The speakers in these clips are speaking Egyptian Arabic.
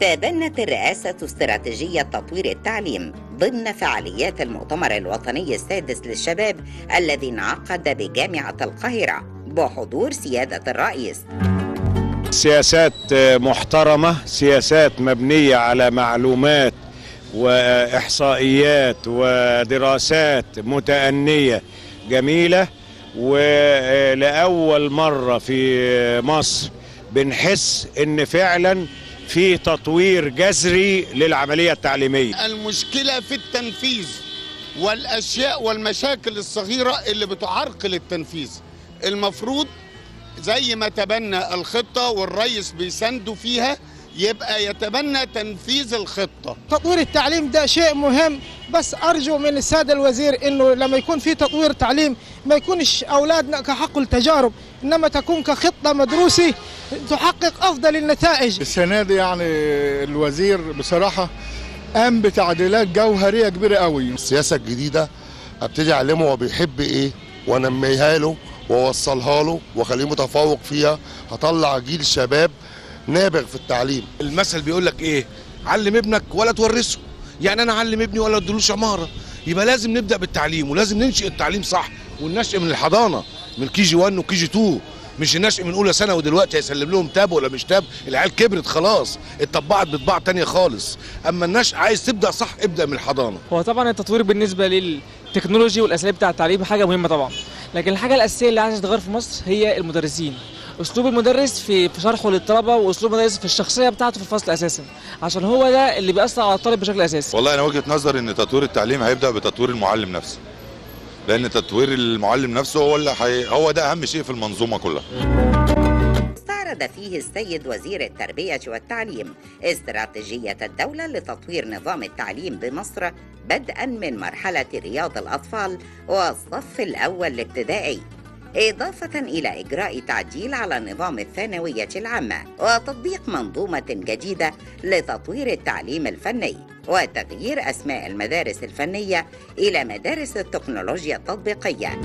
تبنت الرئاسة استراتيجية تطوير التعليم ضمن فعاليات المؤتمر الوطني السادس للشباب الذي انعقد بجامعة القاهرة بحضور سيادة الرئيس سياسات محترمة سياسات مبنية على معلومات وإحصائيات ودراسات متأنية جميلة ولأول مرة في مصر بنحس إن فعلا في تطوير جذري للعملية التعليمية المشكلة في التنفيذ والأشياء والمشاكل الصغيرة اللي بتعرقل التنفيذ المفروض زي ما تبنى الخطة والرئيس بيساندوا فيها يبقى يتبنى تنفيذ الخطة تطوير التعليم ده شيء مهم بس أرجو من السادة الوزير أنه لما يكون في تطوير تعليم ما يكونش أولادنا كحق التجارب إنما تكون كخطة مدروسة تحقق أفضل النتائج السنة دي يعني الوزير بصراحة قام بتعديلات جوهرية كبيرة قوي السياسة الجديدة ابتدي اعلمه هو بيحب ايه وانميها له واوصلها له واخليه متفوق فيها هطلع جيل شباب نابغ في التعليم المثل بيقول لك ايه علم ابنك ولا تورثه يعني انا اعلم ابني ولا ادلوش عماره يبقى لازم نبدا بالتعليم ولازم ننشئ التعليم صح والنشء من الحضانه من كي جي 1 وكي جي 2 مش النشء من اولى ثانوي ودلوقتي هيسلم لهم تاب ولا مش تاب العيال كبرت خلاص اتطبعت بطباع تانية خالص اما النشء عايز تبدا صح ابدا من الحضانه هو طبعا التطوير بالنسبه للتكنولوجي والاساليب بتاع التعليم حاجه مهمه طبعا لكن الحاجه الاساسيه اللي عايزه تتغير في مصر هي المدرسين اسلوب المدرس في في شرحه للطلبه واسلوب المدرس في الشخصيه بتاعته في الفصل اساسا عشان هو ده اللي بيأثر على الطالب بشكل اساسي والله انا وجهه نظري ان تطوير التعليم هيبدا بتطوير المعلم نفسه لان تطوير المعلم نفسه هو اللي حي... هو ده اهم شيء في المنظومه كلها استعرض فيه السيد وزير التربية والتعليم استراتيجية الدولة لتطوير نظام التعليم بمصر بدءا من مرحلة رياض الأطفال والصف الأول الابتدائي إضافة إلى إجراء تعديل على نظام الثانوية العامة وتطبيق منظومة جديدة لتطوير التعليم الفني وتغيير أسماء المدارس الفنية إلى مدارس التكنولوجيا التطبيقية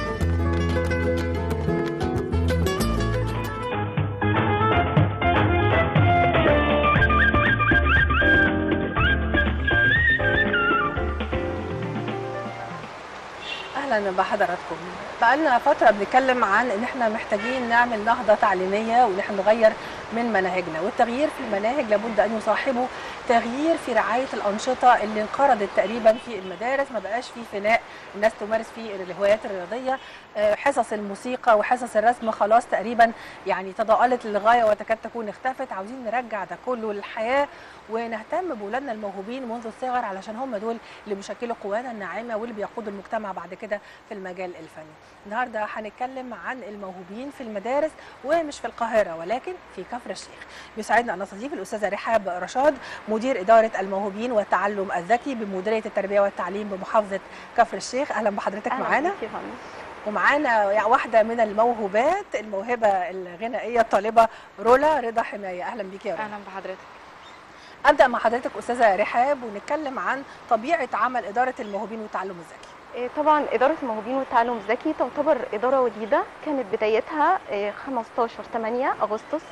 اهلا بحضراتكم بقالنا فتره بنتكلم عن ان احنا محتاجين نعمل نهضه تعليميه وان احنا نغير من مناهجنا والتغيير في المناهج لابد ان يصاحبه تغيير في رعايه الانشطه اللي انقرضت تقريبا في المدارس ما بقاش في فناء الناس تمارس فيه الهوايات الرياضيه آه، حصص الموسيقى وحصص الرسم خلاص تقريبا يعني تضاءلت للغايه وتكاد تكون اختفت عاوزين نرجع ده كله للحياه ونهتم بولادنا الموهوبين منذ الصغر علشان هم دول اللي بيشكلوا قوانا الناعمه واللي بيقودوا المجتمع بعد كده في المجال الفني. النهارده هنتكلم عن الموهوبين في المدارس ومش في القاهره ولكن في كفر الشيخ. بيسعدنا ان نستضيف الاستاذه رحاب رشاد مدير اداره الموهوبين والتعلم الذكي بمديريه التربيه والتعليم بمحافظه كفر الشيخ. اهلا بحضرتك أهلاً معانا. بيك يا فندم. ومعانا يعني واحده من الموهوبات الموهبه الغنائيه الطالبه رولا رضا حمايه اهلا بيك يا رولا اهلا بحضرتك ابدا مع حضرتك استاذه رحاب ونتكلم عن طبيعه عمل اداره الموهوبين والتعلم الذكي إيه، طبعا إدارة الموهوبين والتعلم الذكي تعتبر إدارة جديدة كانت بدايتها إيه، 15 8 أغسطس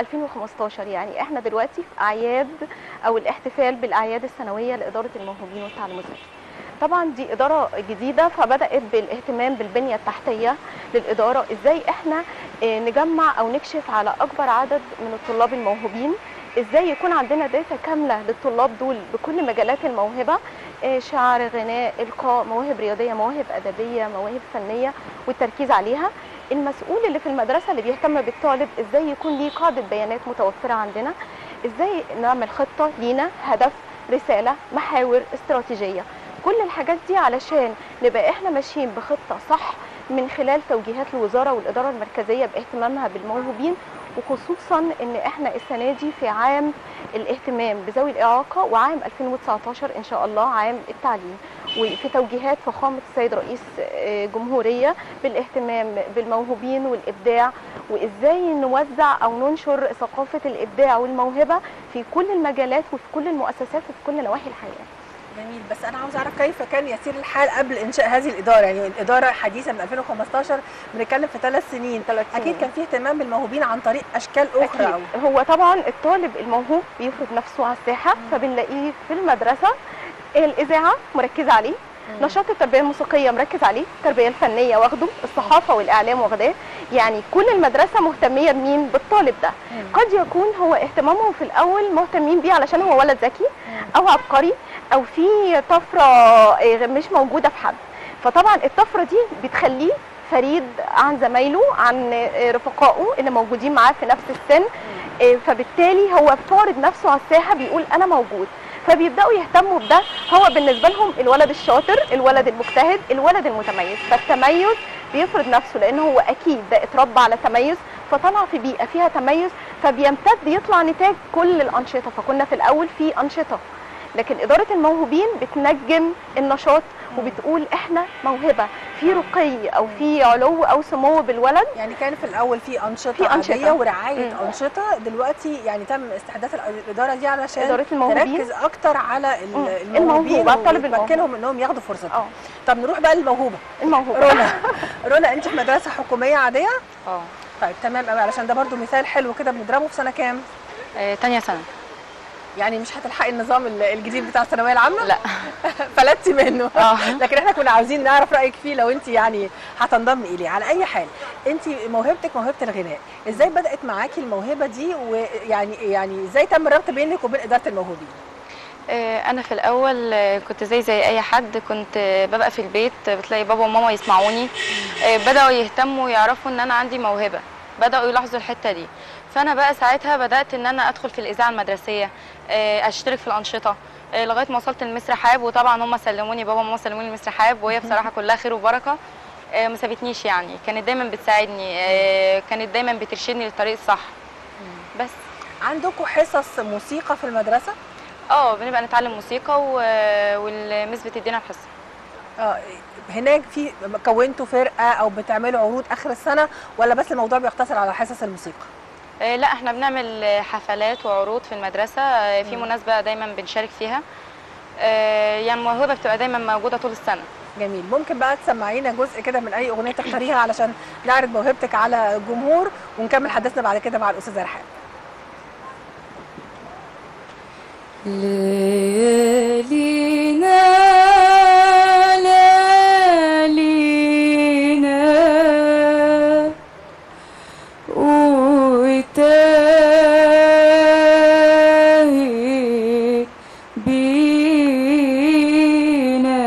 2015 يعني احنا دلوقتي في أعياد أو الاحتفال بالأعياد السنوية لإدارة الموهوبين والتعلم الذكي طبعا دي إدارة جديدة فبدأت بالاهتمام بالبنية التحتية للإدارة إزاي احنا إيه، نجمع أو نكشف على أكبر عدد من الطلاب الموهوبين ازاي يكون عندنا داتا كامله للطلاب دول بكل مجالات الموهبه آه، شعر غناء القاء مواهب رياضيه مواهب ادبيه مواهب فنيه والتركيز عليها المسؤول اللي في المدرسه اللي بيهتم بالطالب ازاي يكون ليه قاعده بيانات متوفره عندنا ازاي نعمل خطه لينا هدف رساله محاور استراتيجيه كل الحاجات دي علشان نبقى احنا ماشيين بخطه صح من خلال توجيهات الوزاره والاداره المركزيه باهتمامها بالموهوبين وخصوصا ان احنا السنه دي في عام الاهتمام بذوي الاعاقه وعام 2019 ان شاء الله عام التعليم وفي توجيهات فخامه السيد رئيس آه، جمهوريه بالاهتمام بالموهوبين والابداع وازاي نوزع او ننشر ثقافه الابداع والموهبه في كل المجالات وفي كل المؤسسات وفي كل نواحي الحياه جميل بس انا عاوز اعرف كيف كان يسير الحال قبل انشاء هذه الاداره يعني الاداره حديثه من 2015 بنتكلم في ثلاث سنين ثلاث اكيد سنين. كان في اهتمام بالموهوبين عن طريق اشكال اخرى أكيد. هو طبعا الطالب الموهوب بيفرض نفسه على الساحه فبنلاقيه في المدرسه الاذاعه مركزه عليه نشاط التربيه الموسيقيه مركز عليه التربيه الفنيه واخده الصحافه والاعلام واخداه يعني كل المدرسه مهتميه بمين بالطالب ده قد يكون هو اهتمامهم في الاول مهتمين بيه علشان هو ولد ذكي او عبقري او في طفره آه، مش موجوده في حد فطبعا الطفره دي بتخليه فريد عن زمايله عن آه، رفقائه اللي موجودين معاه في نفس السن آه، فبالتالي هو فارض نفسه على الساحه بيقول انا موجود فبيبداوا يهتموا بده هو بالنسبه لهم الولد الشاطر الولد المجتهد الولد المتميز فالتميز بيفرض نفسه لان هو اكيد ده اتربى على تميز فطلع في بيئه فيها تميز فبيمتد يطلع نتاج كل الانشطه فكنا في الاول في انشطه لكن اداره الموهوبين بتنجم النشاط وبتقول احنا موهبه في رقي او في علو او سمو بالولد يعني كان في الاول في انشطه في أنشطة. عاديه ورعايه مم. انشطه دلوقتي يعني تم استحداث الاداره دي علشان إدارة الموهوبين. تركز اكتر على ال- مم. الموهوبين الموهوب، على الطالب الموهوب. وتمكنهم انهم ياخدوا فرصتهم اه طب نروح بقى للموهوبه الموهوبه رونا رونا انت في مدرسه حكوميه عاديه اه طيب تمام قوي علشان ده برضو مثال حلو كده بنضربه في سنه كام آه، تانية سنة يعني مش هتلحقي النظام ال- الجديد بتاع الثانويه العامه لا فلتي منه اه لكن احنا كنا عاوزين نعرف رايك فيه لو انت يعني هتنضمي اليه على اي حال انت موهبتك موهبه الغناء ازاي بدات معاكي الموهبه دي ويعني يعني ازاي تم الربط بينك وبين اداره الموهوبين آه، انا في الاول آه، كنت زي زي اي حد كنت آه، ببقى في البيت آه، بتلاقي بابا وماما يسمعوني آه، بداوا يهتموا يعرفوا ان انا عندي موهبه بداوا يلاحظوا الحته دي فانا بقى ساعتها بدات ان انا ادخل في الاذاعه المدرسيه آه، اشترك في الانشطه آه، لغايه ما وصلت لمس رحاب وطبعا هم سلموني بابا وماما سلموني لمس رحاب وهي بصراحه كلها خير وبركه آه، ما سابتنيش يعني كانت دايما بتساعدني آه، كانت دايما بترشدني للطريق الصح بس عندكم حصص موسيقى في المدرسه اه بنبقى نتعلم موسيقى و... والمس بتدينا الحصه اه هناك في كونتوا فرقه او بتعملوا عروض اخر السنه ولا بس الموضوع بيقتصر على حصص الموسيقى آه، لا احنا بنعمل آه، حفلات وعروض في المدرسة آه، في مم. مناسبة دايما بنشارك فيها آه، يعني الموهبة بتبقى دايما موجودة طول السنة جميل ممكن بقى تسمعينا جزء كده من اي اغنيه تختاريها علشان نعرض موهبتك على الجمهور ونكمل حديثنا بعد كده مع الاستاذه رحاب ليالينا ليالينا وتاهي بينا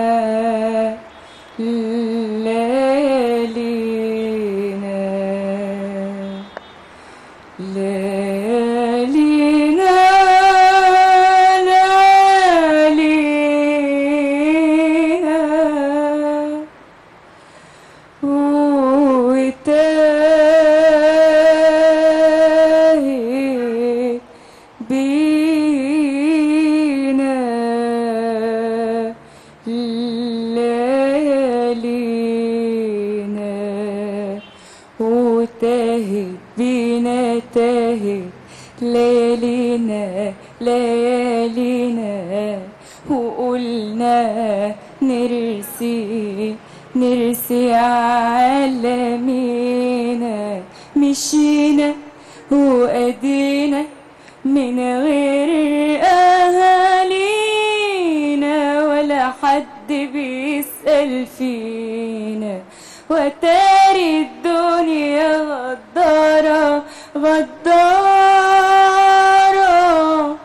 ليالينا ليالينا ليالينا وتاهي بينا ليالينا وتاهت بينا تاهت ليالينا ليالينا وقلنا نرسي نرسي عالمينا مشينا وأدينا من غير أهالينا ولا حد بيسأل فينا وتاري الدنيا غدارة غدارة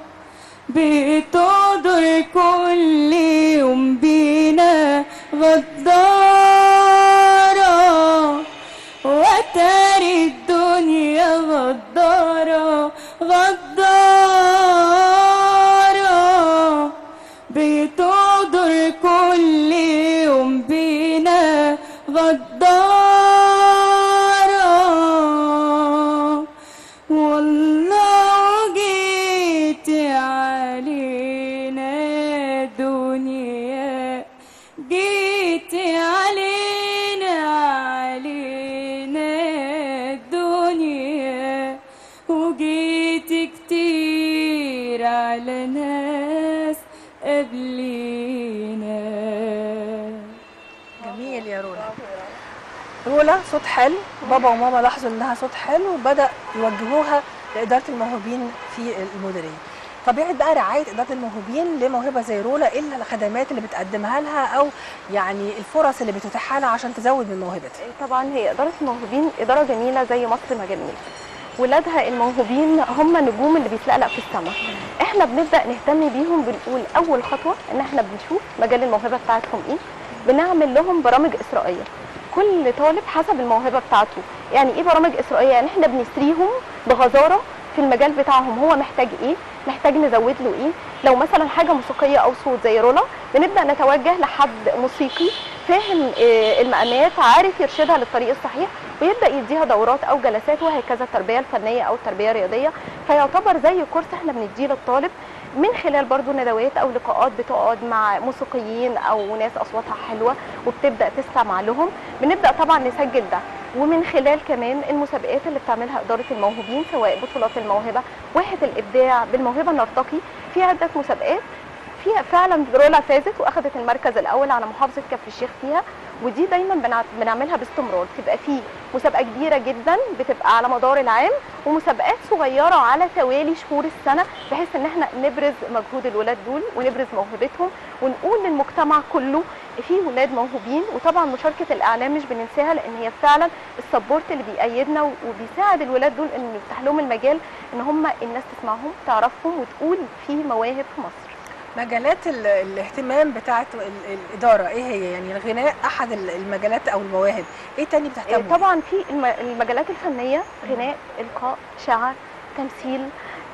بتقدر كل يوم بينا غدارة وتاري الدنيا غدارة غدارة بتقدر كل يوم بينا غدارة والله جيت علينا دنيا جيت علينا علينا دنيا وجيت كتير على ناس قبلي رولا صوت حلو بابا وماما لاحظوا انها صوت حلو وبدا يوجهوها لاداره الموهوبين في المديريه طبيعه بقى رعايه اداره الموهوبين لموهبه زي رولا ايه الخدمات اللي بتقدمها لها او يعني الفرص اللي بتتيحها لها عشان تزود من موهبتها طبعا هي إدارة الموهوبين إدارة جميلة زي مصر ما جميلة ولادها الموهوبين هم النجوم اللي بيتلقلق في السماء احنا بنبدا نهتم بيهم بنقول اول خطوه ان احنا بنشوف مجال الموهبه بتاعتهم ايه بنعمل لهم برامج اسرائيه كل طالب حسب الموهبه بتاعته يعني ايه برامج اسرائيه يعني احنا بنسريهم بغزاره في المجال بتاعهم هو محتاج ايه محتاج نزود له ايه لو مثلا حاجه موسيقيه او صوت زي رولا بنبدا نتوجه لحد موسيقي فاهم آه، المقامات عارف يرشدها للطريق الصحيح ويبدا يديها دورات او جلسات وهكذا التربيه الفنيه او التربيه الرياضيه فيعتبر زي كورس احنا بنديه للطالب من خلال برضو ندوات او لقاءات بتقعد مع موسيقيين او ناس اصواتها حلوه وبتبدا تستمع لهم بنبدا طبعا نسجل ده ومن خلال كمان المسابقات اللي بتعملها اداره الموهوبين سواء بطولات الموهبه واحد الابداع بالموهبه نرتقي في عده مسابقات فيها فعلا رولا فازت واخذت المركز الاول على محافظه كفر الشيخ فيها ودي دايما بنع- بنعملها باستمرار تبقى في مسابقه كبيره جدا بتبقى على مدار العام ومسابقات صغيره على توالي شهور السنه بحيث ان احنا نبرز مجهود الولاد دول ونبرز موهبتهم ونقول للمجتمع كله في ولاد موهوبين وطبعا مشاركه الاعلام مش بننساها لان هي فعلا السبورت اللي بيأيدنا وبيساعد الولاد دول ان يفتح لهم المجال ان هم الناس تسمعهم تعرفهم وتقول في مواهب في مصر مجالات ال- الاهتمام بتاعت ال- الاداره ايه هي يعني الغناء احد ال- المجالات او المواهب ايه تاني بتهتموا آه، طبعا في الم- المجالات الفنيه غناء القاء شعر تمثيل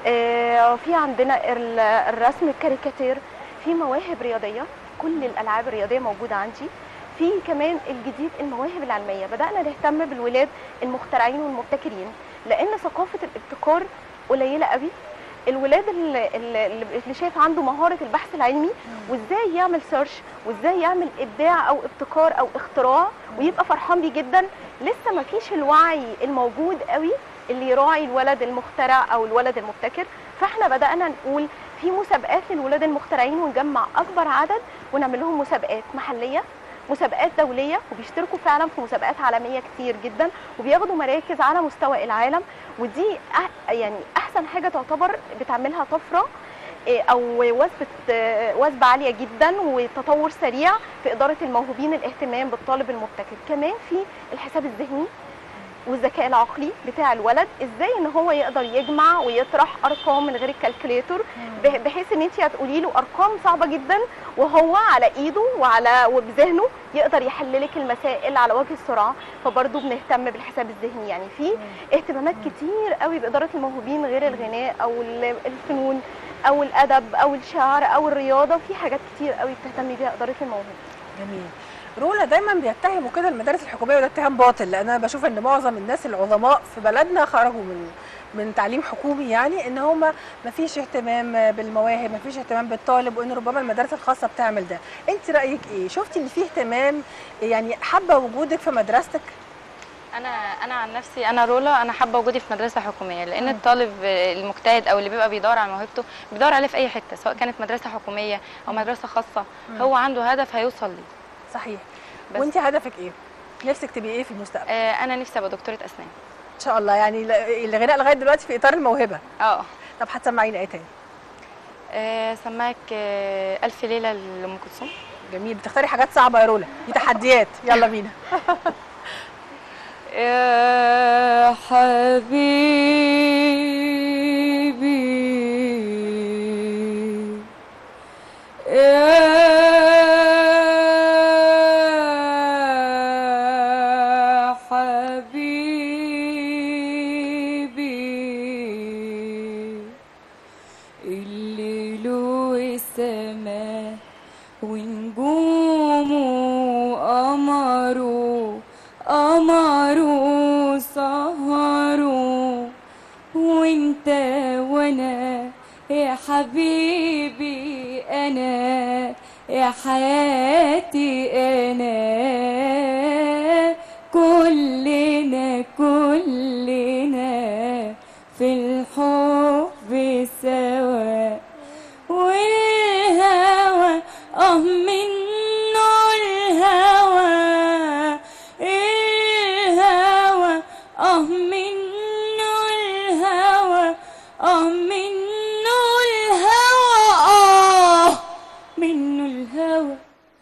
آه، في عندنا ال- الرسم الكاريكاتير في مواهب رياضيه كل الالعاب الرياضيه موجوده عندي في كمان الجديد المواهب العلميه بدانا نهتم بالولاد المخترعين والمبتكرين لان ثقافه الابتكار قليله قوي الولاد اللي, اللي اللي شايف عنده مهاره البحث العلمي وازاي يعمل سيرش وازاي يعمل ابداع او ابتكار او اختراع ويبقى فرحان بيه جدا لسه ما فيش الوعي الموجود قوي اللي يراعي الولد المخترع او الولد المبتكر فاحنا بدانا نقول في مسابقات للولاد المخترعين ونجمع اكبر عدد ونعمل لهم مسابقات محليه مسابقات دوليه وبيشتركوا فعلا في مسابقات عالميه كتير جدا وبياخدوا مراكز على مستوى العالم ودي أح يعني احسن حاجه تعتبر بتعملها طفره إيه، او وثبه آه، وثبه عاليه جدا وتطور سريع في اداره الموهوبين الاهتمام بالطالب المبتكر كمان في الحساب الذهني والذكاء العقلي بتاع الولد ازاي ان هو يقدر يجمع ويطرح ارقام من غير الكالكوليتور بح- بحيث ان انت هتقولي له ارقام صعبه جدا وهو على ايده وعلى وبذهنه يقدر يحل لك المسائل على وجه السرعه فبرضه بنهتم بالحساب الذهني يعني في اهتمامات كتير قوي باداره الموهوبين غير الغناء او ال- الفنون او الادب او الشعر او الرياضه في حاجات كتير قوي بتهتم بيها اداره الموهوب جميل رولا دايما بيتهموا كده المدارس الحكوميه وده اتهام باطل لان انا بشوف ان معظم الناس العظماء في بلدنا خرجوا من من تعليم حكومي يعني ان هم ما فيش اهتمام بالمواهب ما فيش اهتمام بالطالب وان ربما المدارس الخاصه بتعمل ده انت رايك ايه شفتي ان في اهتمام يعني حابه وجودك في مدرستك انا انا عن نفسي انا رولا انا حابه وجودي في مدرسه حكوميه لان الطالب المجتهد او اللي بيبقى بيدور على موهبته بيدور عليه في اي حته سواء كانت مدرسه حكوميه او مدرسه خاصه مم. هو عنده هدف هيوصل ليه صحيح بس. وانت هدفك ايه نفسك تبقي ايه في المستقبل آه انا نفسي ابقى دكتوره اسنان ان شاء الله يعني ل- الغناء لغايه دلوقتي في اطار الموهبه اه طب هتسمعينا ايه تاني آه سماك آه الف ليله لام كلثوم جميل بتختاري حاجات صعبه يا رولا دي تحديات يلا بينا يا حبيبي يا حبيبي الليل والسماء ونجومه قمره قمره سهره وانت وانا يا حبيبي انا يا حياتي انا كلنا كلنا في الحب سوا والهوى اه منه الهوى اه منه الهوى اه منه الهوى اه منه الهوى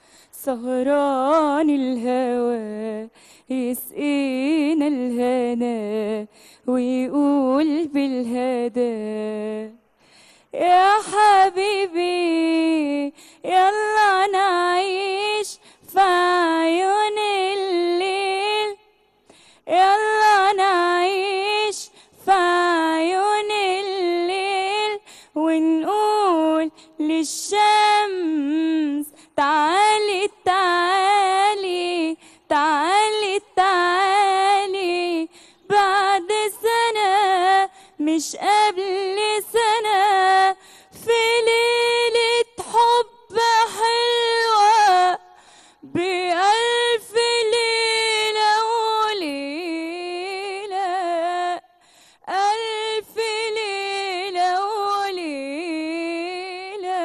سهران الهوى يسقينا الهنا ويقول بالهدى يا حبيبي يلا نعيش في عيون الليل يلا نعيش في عيون الليل ونقول للشمس تعالي تعالي تعالي تعالي بعد سنة مش قبل سنة في ليلة حب حلوة بألف ليلة وليلة ألف ليلة وليلة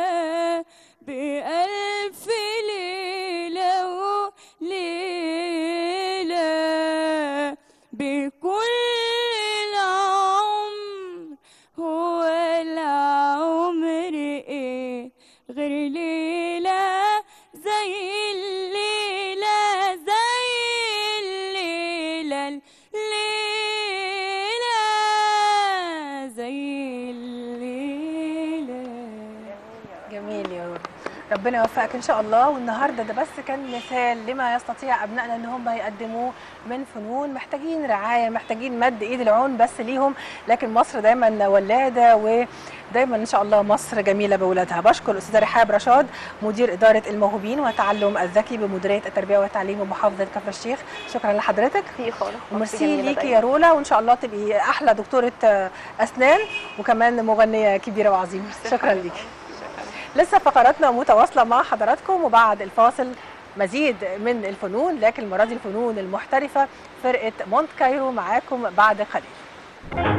بألف ليلة وليلة بكل العمر هو العمر ايه غير ليلة زي الليلة زي الليلة الليلة زي الليلة جميل يا رب ربنا يوفقك ان شاء الله والنهارده ده بس كان مثال لما يستطيع ابنائنا ان هم يقدموه من فنون محتاجين رعايه محتاجين مد ايد العون بس ليهم لكن مصر دايما ولاده ودايما ان شاء الله مصر جميله باولادها بشكر الاستاذه رحاب رشاد مدير اداره الموهوبين والتعلم الذكي بمديريه التربيه والتعليم بمحافظه كفر الشيخ شكرا لحضرتك في خالص وميرسي جميلة ليكي دايما. يا رولا وان شاء الله تبقي احلى دكتوره آه، اسنان وكمان مغنيه كبيره وعظيمه شكرا ليكي لسه فقراتنا متواصله مع حضراتكم وبعد الفاصل مزيد من الفنون لكن المره دي الفنون المحترفه فرقه مونت كايرو معاكم بعد قليل